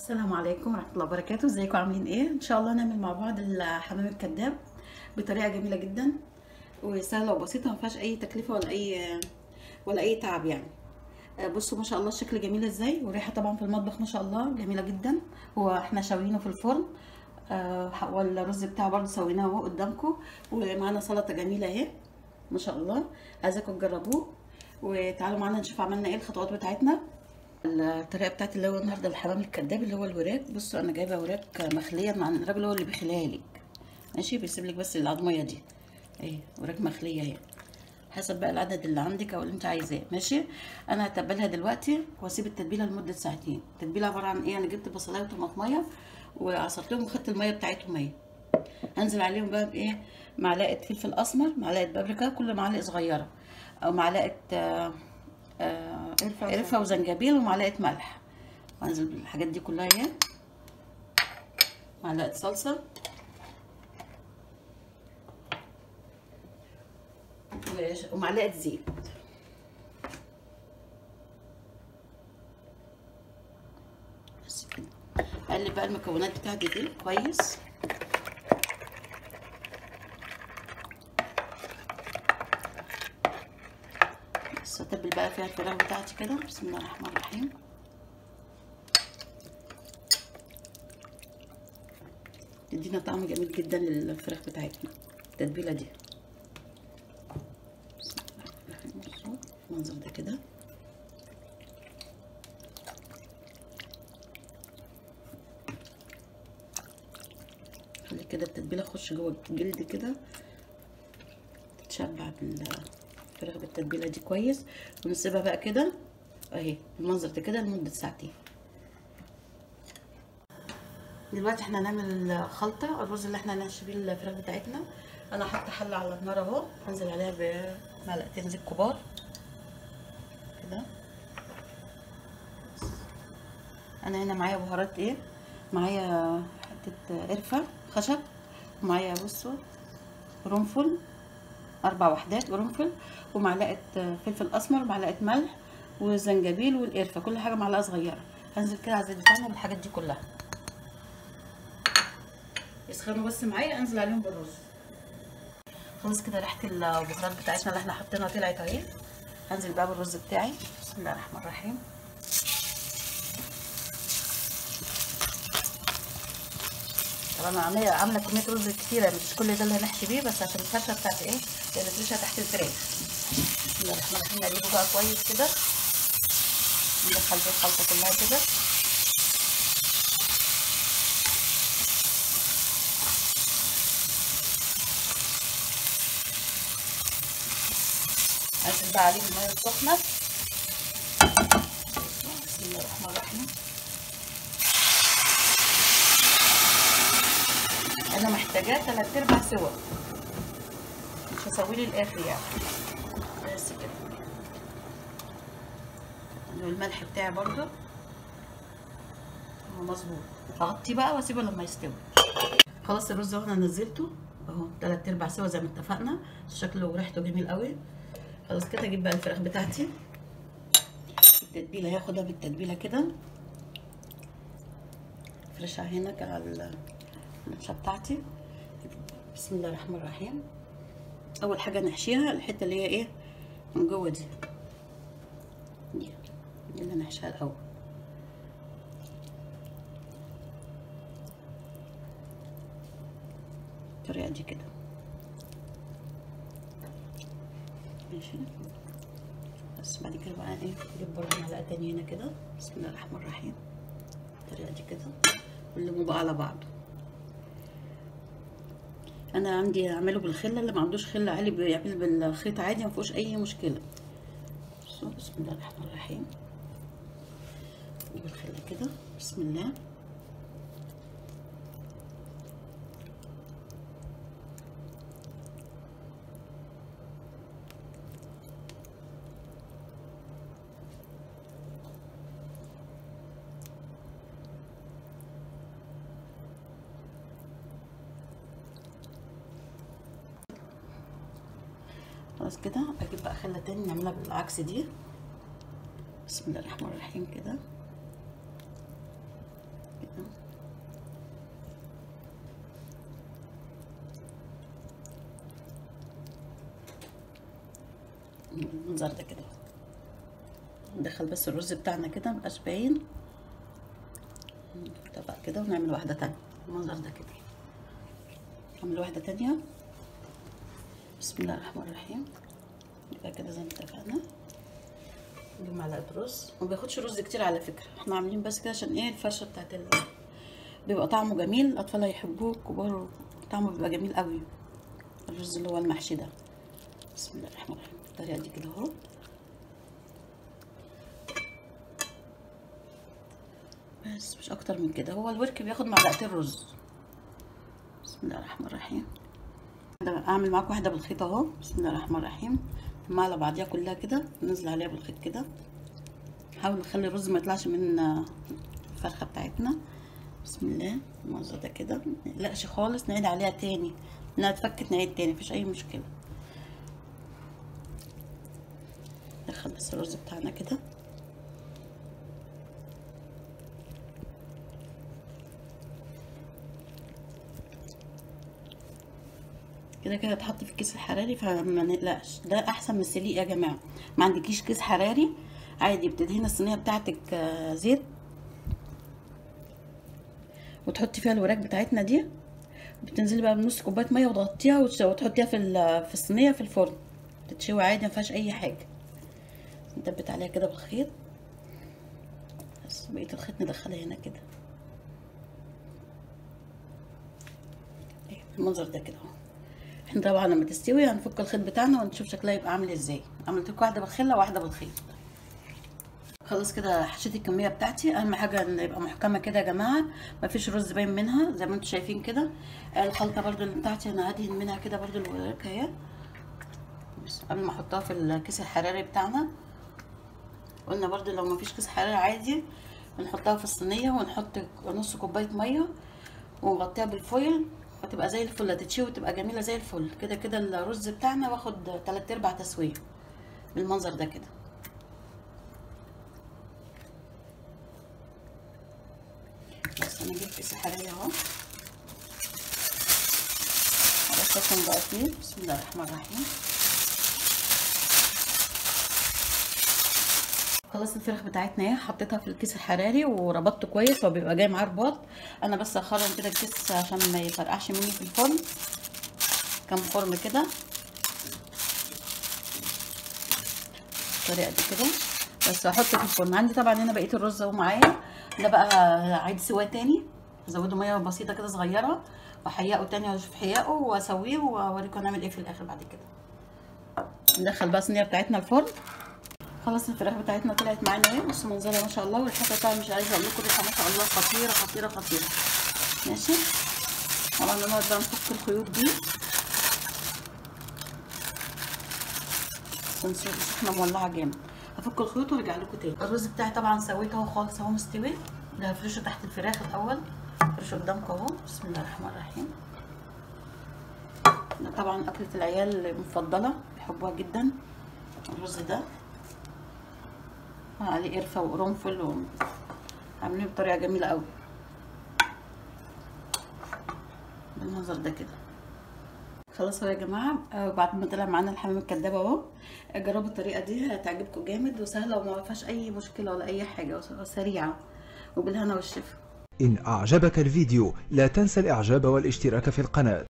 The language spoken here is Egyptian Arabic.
السلام عليكم ورحمة الله وبركاته ازيكم عاملين ايه ان شاء الله نعمل مع بعض الحمام الكذاب بطريقة جميلة جدا وسهلة وبسيطة ما فيهاش اي تكلفة ولا اي ولا اي تعب يعني آه، بصوا ما شاء الله الشكل جميل ازاي والريحة طبعا في المطبخ ما شاء الله جميلة جدا هو احنا شاويينه في الفرن آه، والرز بتاعه برضه سويناه اهو قدامكم ومعانا سلطة جميلة اهي ما شاء الله عايزاكم تجربوه وتعالوا معانا نشوف عملنا ايه الخطوات بتاعتنا الطريقه بتاعتي اللي هو النهارده الحمام الكداب اللي هو الوراك بصوا انا جايبه وراك مخليه مع الراجل هو اللي بيخليها لك ماشي بيسيب لك بس العضميه دي اهي وراك مخليه اهي حسب بقى العدد اللي عندك او اللي انت عايزاه ماشي انا هتبلها دلوقتي واسيب التتبيله لمده ساعتين التتبيله عباره عن ايه انا جبت بصلايه وطماطميه وعصرتهم وخدت الميه بتاعتهم اهي هنزل عليهم بقى بايه معلقه فلفل اسمر معلقه بابريكا كل معلقه صغيره او معلقه آه آه قرفه وزنجبيل ومعلقه ملح وانزل بالحاجات دي كلها اهي معلقه صلصه ومعلقه زيت بس كده اقلب بقى المكونات بتاعتي دي كويس بس اتبل بقى فيها الفراخ بتاعتي كده بسم الله الرحمن الرحيم تدينا طعم جميل جدا للفراخ بتاعتنا التتبيله دي بسم الله الرحمن الرحيم المنظر ده كده خلي كده التتبيله تخش جوه الجلد كده تتشبع بالفراخ بالتتبيله دي كويس ونسيبها بقى كده اهي المنظر ده كده لمده ساعتين دلوقتي احنا هنعمل الخلطه الرز اللي احنا هنحشي بيه الفراخ بتاعتنا انا حاطه حله على النار اهو هنزل عليها بمعلقتين زيت كبار كده انا هنا معايا بهارات ايه معايا حته قرفه خشب ومعايا بصوا قرنفل اربع وحدات قرنفل ومعلقه فلفل اسمر ومعلقه ملح والزنجبيل والقرفه كل حاجه معلقه صغيره هنزل كده على الزيت بتاعنا بالحاجات دي كلها يسخنوا بس معايا انزل عليهم بالرز خلاص كده ريحه البهارات بتاعتنا اللي احنا حاطينها طلعت اهي هنزل بقى بالرز بتاعي بسم الله الرحمن الرحيم طبعا انا عامله عامله كميه رز كتيره مش كل ده اللي هنحشي بيه بس عشان الفرشه بتاعت ايه اللي تفرشها تحت الفراخ بسم الله الرحمن الرحيم نقلبه بقى كويس كده ندخل فيه الخلطه كلها كده انزل بقى عليه الميه السخنه بسم الله الرحمن الرحيم انا محتاجاه تلات ارباع سوا مش هسوي لي الاخر يعني بس كده والملح بتاعي برضو هو مظبوط اغطيه بقى واسيبه لما يستوي خلاص الرز اهو انا نزلته اهو تلات ارباع سوا زي ما اتفقنا شكله وريحته جميل قوي خلاص كده اجيب بقى الفراخ بتاعتي التتبيله هاخدها بالتتبيله كده افرشها هنا كده على المنشة بتاعتي بسم الله الرحمن الرحيم اول حاجه نحشيها الحته اللي هي ايه من جوه دي دي دي اللي نحشيها الاول بالطريقه دي كده ماشي بس بعد كده بقى ايه نجيب برضه معلقه تانية هنا كده بسم الله الرحمن الرحيم بالطريقه دي كده ونلموا بقى على بعض انا عندي اعمله بالخله اللي ما عندوش خله عالي بيعمل بالخيط عادي ما فيهوش اي مشكله بسم الله الرحمن الرحيم نجيب الخله كده بسم الله خلاص كده اجيب بقى خله تاني نعملها بالعكس دي بسم الله الرحمن الرحيم كده المنظر ده كده ندخل بس الرز بتاعنا كده مبقاش باين طبق كده ونعمل واحدة تانية المنظر ده كده نعمل واحدة تانية بسم الله الرحمن الرحيم يبقى كده زي ما اتفقنا نجيب معلقة رز ما بياخدش رز كتير على فكرة احنا عاملين بس كده عشان ايه الفرشة بتاعت ال... بيبقى طعمه جميل الأطفال هيحبوه الكبار طعمه بيبقى جميل قوي الرز اللي هو المحشي ده بسم الله الرحمن الرحيم بالطريقة دي كده اهو بس مش اكتر من كده هو الورك بياخد معلقتين رز بسم الله الرحمن الرحيم اعمل معاكم واحده بالخيط اهو بسم الله الرحمن الرحيم مع على بعضيها كلها كده ننزل عليها بالخيط كده نحاول نخلي الرز ما يطلعش من الفرخه بتاعتنا بسم الله المنظر ده كده منقلقش خالص نعيد عليها تاني انها اتفكت نعيد تاني مفيش اي مشكله ندخل بس الرز بتاعنا كده كده كده اتحط في الكيس الحراري فما نقلقش ده احسن من السليق يا جماعه ما عندكيش كيس حراري عادي بتدهني الصينيه بتاعتك زيت وتحطي فيها الوراك بتاعتنا دي بتنزلي بقى بنص كوبايه ميه وتغطيها وتحطيها في في الصينيه في الفرن تتشوي عادي ما فيهاش اي حاجه ندبت عليها كده بالخيط بس بقيه الخيط ندخلها هنا كده المنظر ده كده اهو احنا طبعا لما تستوي هنفك الخيط بتاعنا ونشوف شكلها يبقى عامل ازاي عملت لكم واحده بالخله وواحده بالخيط خلاص كده حشيت الكميه بتاعتي اهم حاجه ان يبقى محكمه كده يا جماعه مفيش رز باين منها زي ما انتم شايفين كده الخلطه برده اللي بتاعتي انا هدهن منها كده برده الوراك اهي بس قبل ما احطها في الكيس الحراري بتاعنا قلنا برده لو مفيش كيس حراري عادي بنحطها في الصينيه ونحط نص كوبايه ميه ونغطيها بالفويل هتبقى زي الفل هتتشوي وتبقى جميله زي الفل كده كده الرز بتاعنا واخد تلات ارباع تسويه بالمنظر ده كده بس انا جبت كيس حراري اهو هرصصهم بقى فيه بسم الله الرحمن الرحيم خلاص الفراخ بتاعتنا اهي حطيتها في الكيس الحراري وربطته كويس هو بيبقى جاي معاه رباط انا بس هخرم كده الكيس عشان ما يفرقعش مني في الفرن كام خرم كده بالطريقه دي كده بس هحطه في الفرن عندي طبعا هنا بقيه الرز اهو معايا ده بقى هعيد سواه تاني هزوده ميه بسيطه كده صغيره واحيقه تاني واشوف حياقه واسويه واوريكم هنعمل ايه في الاخر بعد كده ندخل بقى الصينيه بتاعتنا الفرن خلاص الفراخ بتاعتنا طلعت معانا اهي بصوا منظرها ما شاء الله والريحه بتاعها مش عايزه اقول لكم ريحه ما شاء الله خطيره خطيره خطيره ماشي طبعا نقعد بقى نفك الخيوط دي بس احنا مولعه جامد هفك الخيوط وارجع لكم تاني الرز بتاعي طبعا سويته اهو خالص اهو مستوي ده هفرشه تحت الفراخ الاول فرشه قدامكم اهو بسم الله الرحمن الرحيم ده طبعا اكله العيال المفضله بيحبوها جدا الرز ده عليه قرفه وقرنفل و... عاملينه بطريقه جميله قوي بالمنظر ده كده خلاص اهو يا جماعه بعد ما طلع معانا الحمام الكداب اهو جربوا الطريقه دي هتعجبكم جامد وسهله وما فيهاش اي مشكله ولا اي حاجه وسريعه وبالهنا والشفا إن أعجبك الفيديو لا تنسى الإعجاب والاشتراك في القناة